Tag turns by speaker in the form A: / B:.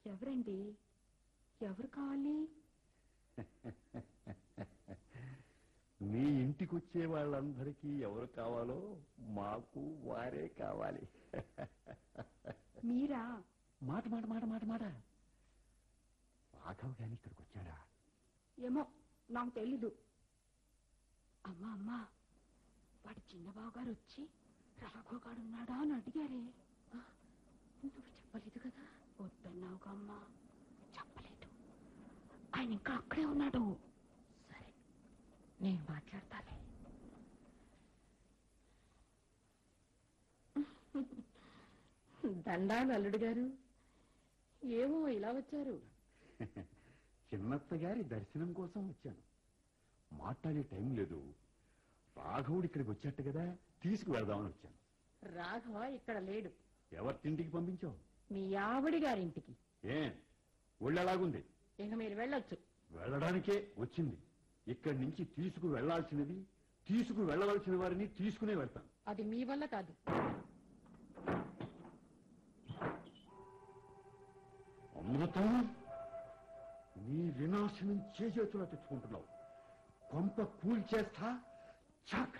A: ఎవరండి ఎవరు కావాలి
B: మీ ఇంటికి వచ్చే వాళ్ళందరికీ ఎవరు కావాలో మాకు వారే కావాలి
A: మీరా
B: మాట మాట మాట మాట మాట రాఘవ్ గాని ఇక్కడికి వచ్చాడా
A: ఏమో నాకు తెలీదు అమ్మా అమ్మా వాడి చిన్నబాబు గారు వచ్చి రాఘవగాడున్నాడా అని అడిగారే ఆ, నువ్వు చెప్పలేదు కదా వద్దన్నావుగా అమ్మా చెప్పలేదు ఆయన ఇంకా అక్కడే ఉన్నాడు సరే నేను మాట్లాడతాలే దండాలు అల్లుడు గారు ఏమో ఇలా వచ్చారు
B: చిన్నత్త గారి దర్శనం కోసం వచ్చాను మాట్లాడే టైం లేదు రాఘవుడు ఇక్కడికి వచ్చాట కదా తీసుకువెళ్దామని వచ్చాను
A: రాఘవ ఇక్కడ లేడు
B: ఎవరింటికి పంపించావు
A: మీ ఆవిడి గారింటికి
B: ఏ ఒళ్ళు ఎలాగుంది
A: ఇక మీరు వెళ్ళొచ్చు
B: వెళ్ళడానికే వచ్చింది ఇక్కడి నుంచి తీసుకు వెళ్లాల్సినది తీసుకు వెళ్ళవలసిన వారిని తీసుకునే వెళ్తాను
A: అది మీ వల్ల కాదు
B: అమృతం నీ వినాశనం చేజేతులా తెచ్చుకుంటున్నావు కొంప కూల్చేస్తా చాక్